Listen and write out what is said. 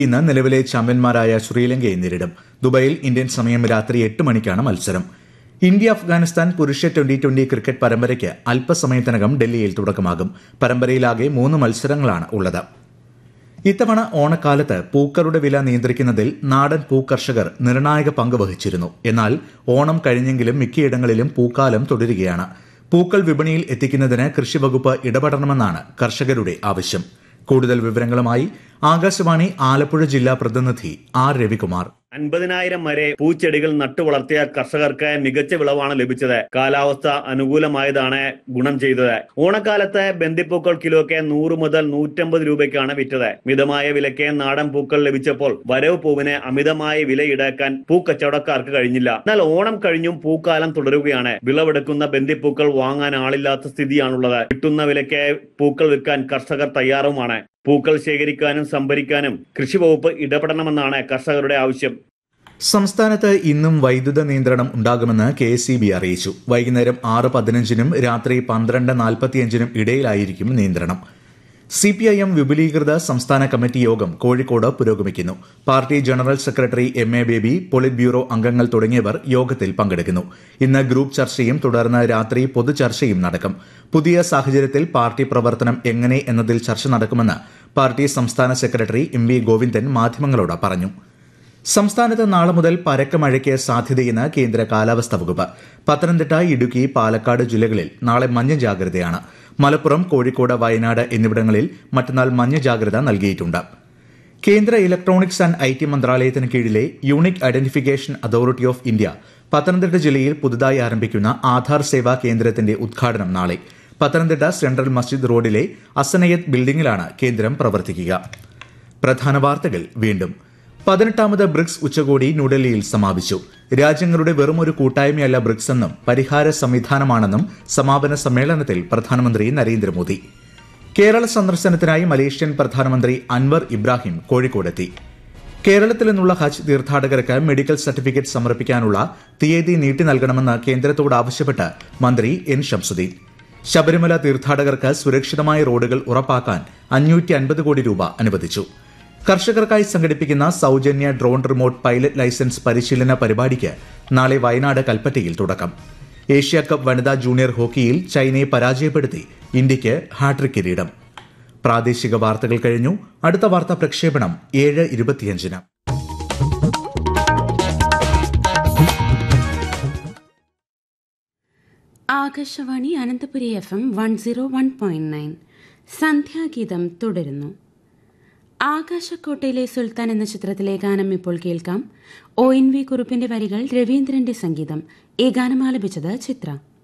ഇന്ന് നിലവിലെ ചാമ്പ്യന്മാരായ ശ്രീലങ്കയെ നേരിടും ദുബായിൽ ഇന്ത്യൻ സമയം രാത്രി എട്ട് മണിക്കാണ് മത്സരം ഇന്ത്യ അഫ്ഗാനിസ്ഥാൻ പുരുഷ ട്വന്റി ട്വന്റി ക്രിക്കറ്റ് പരമ്പരയ്ക്ക് അല്പസമയത്തിനകം ഡൽഹിയിൽ തുടക്കമാകും പരമ്പരയിലാകെ മൂന്ന് മത്സരങ്ങളാണ് ഉള്ളത് ഇത്തവണ ഓണക്കാലത്ത് പൂക്കളുടെ വില നിയന്ത്രിക്കുന്നതിൽ നാടൻ പൂക്കർഷകർ നിർണായക പങ്ക് വഹിച്ചിരുന്നു എന്നാൽ ഓണം കഴിഞ്ഞെങ്കിലും മിക്കയിടങ്ങളിലും പൂക്കാലം തുടരുകയാണ് പൂക്കൾ വിപണിയിൽ എത്തിക്കുന്നതിന് കൃഷിവകുപ്പ് ഇടപെടണമെന്നാണ് കർഷകരുടെ ആവശ്യം കൂടുതൽ വിവരങ്ങളുമായി ആകാശവാണി ആലപ്പുഴ ജില്ലാ പ്രതിനിധി ആർ രവികുമാർ അൻപതിനായിരം വരെ പൂച്ചെടികൾ നട്ടുവളർത്തിയ കർഷകർക്ക് മികച്ച വിളവാണ് ലഭിച്ചത് കാലാവസ്ഥ അനുകൂലമായതാണ് ഗുണം ചെയ്തത് ഓണക്കാലത്ത് ബന്ദിപ്പൂക്കൾ കിലോയ്ക്ക് നൂറ് മുതൽ നൂറ്റമ്പത് രൂപയ്ക്കാണ് വിറ്റത് മിതമായ വിലയ്ക്ക് നാടൻ പൂക്കൾ ലഭിച്ചപ്പോൾ വരവ് പൂവിന് അമിതമായ വില ഈടാക്കാൻ പൂക്കച്ചവടക്കാർക്ക് കഴിഞ്ഞില്ല എന്നാൽ ഓണം കഴിഞ്ഞും പൂക്കാലം തുടരുകയാണ് വിളവെടുക്കുന്ന ബന്ദിപ്പൂക്കൾ വാങ്ങാൻ ആളില്ലാത്ത സ്ഥിതിയാണുള്ളത് കിട്ടുന്ന വിലയ്ക്ക് പൂക്കൾ വിൽക്കാൻ കർഷകർ തയ്യാറുമാണ് പൂക്കൾ ശേഖരിക്കാനും സംഭരിക്കാനും കൃഷിവകുപ്പ് ഇടപെടണമെന്നാണ് കർഷകരുടെ ആവശ്യം സംസ്ഥാനത്ത് ഇന്നും വൈദ്യുത നിയന്ത്രണം ഉണ്ടാകുമെന്ന് കെ എസ് അറിയിച്ചു വൈകുന്നേരം ആറ് പതിനഞ്ചിനും രാത്രി പന്ത്രണ്ട് നാൽപ്പത്തിയഞ്ചിനും ഇടയിലായിരിക്കും നിയന്ത്രണം സി പി ഐ എം വിപുലീകൃത സംസ്ഥാന കമ്മിറ്റി യോഗം കോഴിക്കോട് പുരോഗമിക്കുന്നു party general secretary M A Baby polit bureau അംഗങ്ങൾ തുടങ്ങിയവർ യോഗത്തിൽ പങ്കെടുക്കുന്നു ഇന്ന് ഗ്രൂപ്പ് ചർച്ചയും തുടർന്ന് രാത്രി പൊതുചർച്ചയും നടക്കും പുതിയ സാഹചര്യത്തിൽ പാർട്ടി പ്രവർത്തനം എങ്ങനെ എന്നതിൽ ചർച്ച നടക്കുമെന്ന് പാർട്ടി സംസ്ഥാന സെക്രട്ടറി എം വി ഗോവിന്ദൻ മാധ്യമങ്ങളോട് പറഞ്ഞു സംസ്ഥാനത്ത് നാളെ മുതൽ പരക്ക മഴയ്ക്ക് സാധ്യതയെന്ന് കേന്ദ്ര കാലാവസ്ഥാ വകുപ്പ് പത്തനംതിട്ട ഇടുക്കി പാലക്കാട് ജില്ലകളിൽ നാളെ മഞ്ഞ ജാഗ്രതയാണ് മലപ്പുറം കോഴിക്കോട് വയനാട് എന്നിവിടങ്ങളിൽ മറ്റന്നാൾ മഞ്ഞ ജാഗ്രത നൽകിയിട്ടുണ്ട് കേന്ദ്ര ഇലക്ട്രോണിക്സ് ആൻഡ് ഐ ടി മന്ത്രാലയത്തിന് കീഴിലെ unique identification authority of India Pathanamthitta ജില്ലയിൽ പുതുതായി ആരംഭിക്കുന്ന ആധാർ സേവാ കേന്ദ്രത്തിന്റെ ഉദ്ഘാടനം നാളെ പത്തനംതിട്ട സെൻട്രൽ മസ്ജിദ് റോഡിലെ അസനയത്ത് ബിൽഡിംഗിലാണ് കേന്ദ്രം പ്രവർത്തിക്കുക പ്രധാന വാർത്തകൾ വീണ്ടും പതിനെട്ടാമത് ബ്രിക്സ് ഉച്ചകോടി ന്യൂഡൽഹിയിൽ സമാപിച്ചു രാജ്യങ്ങളുടെ വെറും ഒരു കൂട്ടായ്മയല്ല ബ്രിക്സ് എന്നും പരിഹാര സംവിധാനമാണെന്നും സമാപന സമ്മേളനത്തിൽ പ്രധാനമന്ത്രി നരേന്ദ്രമോദി കേരള സന്ദർശനത്തിനായി മലേഷ്യൻ പ്രധാനമന്ത്രി അൻവർ ഇബ്രാഹിം കോഴിക്കോടെത്തി കേരളത്തിൽ നിന്നുള്ള ഹജ്ജ് തീർത്ഥാടകർക്ക് മെഡിക്കൽ സർട്ടിഫിക്കറ്റ് സമർപ്പിക്കാനുള്ള തീയതി നീട്ടി നൽകണമെന്ന് കേന്ദ്രത്തോട് ആവശ്യപ്പെട്ട് മന്ത്രി എൻ ഷംസുദ്ദീൻ ശബരിമല തീർത്ഥാടകർക്ക് സുരക്ഷിതമായ റോഡുകൾ ഉറപ്പാക്കാൻ അഞ്ഞൂറ്റി അൻപത് കോടി രൂപ അനുവദിച്ചു കർഷകർക്കായി സംഘടിപ്പിക്കുന്ന സൌജന്യ ഡ്രോൺ റിമോട്ട് പൈലറ്റ് ലൈസൻസ് പരിശീലന പരിപാടിക്ക് നാളെ വയനാട് കൽപ്പറ്റയിൽ തുടക്കം ഏഷ്യ കപ്പ് വനിതാ ജൂനിയർ ഹോക്കിയിൽ ചൈനയെ പരാജയപ്പെടുത്തി ഇന്ത്യയ്ക്ക് ഹാട്രിക് കിരീടം പ്രാദേശിക വാർത്തകൾ കഴിഞ്ഞു അടുത്ത വാർത്താ പ്രക്ഷേപണം ഏഴ് ഇരുപത്തിയഞ്ചിന് Akashvani Ananthapuri F M one zero one point nine സന്ധ്യാഗീതം തുടരുന്നു ആകാശക്കോട്ടയിലെ സുൽത്താൻ എന്ന ചിത്രത്തിലെ ഗാനം ഇപ്പോൾ കേൾക്കാം ഒ എൻ വി കുറുപ്പിന്റെ വരികൾ രവീന്ദ്രന്റെ സംഗീതം ഈ ഗാനം ആലപിച്ചത് ചിത്ര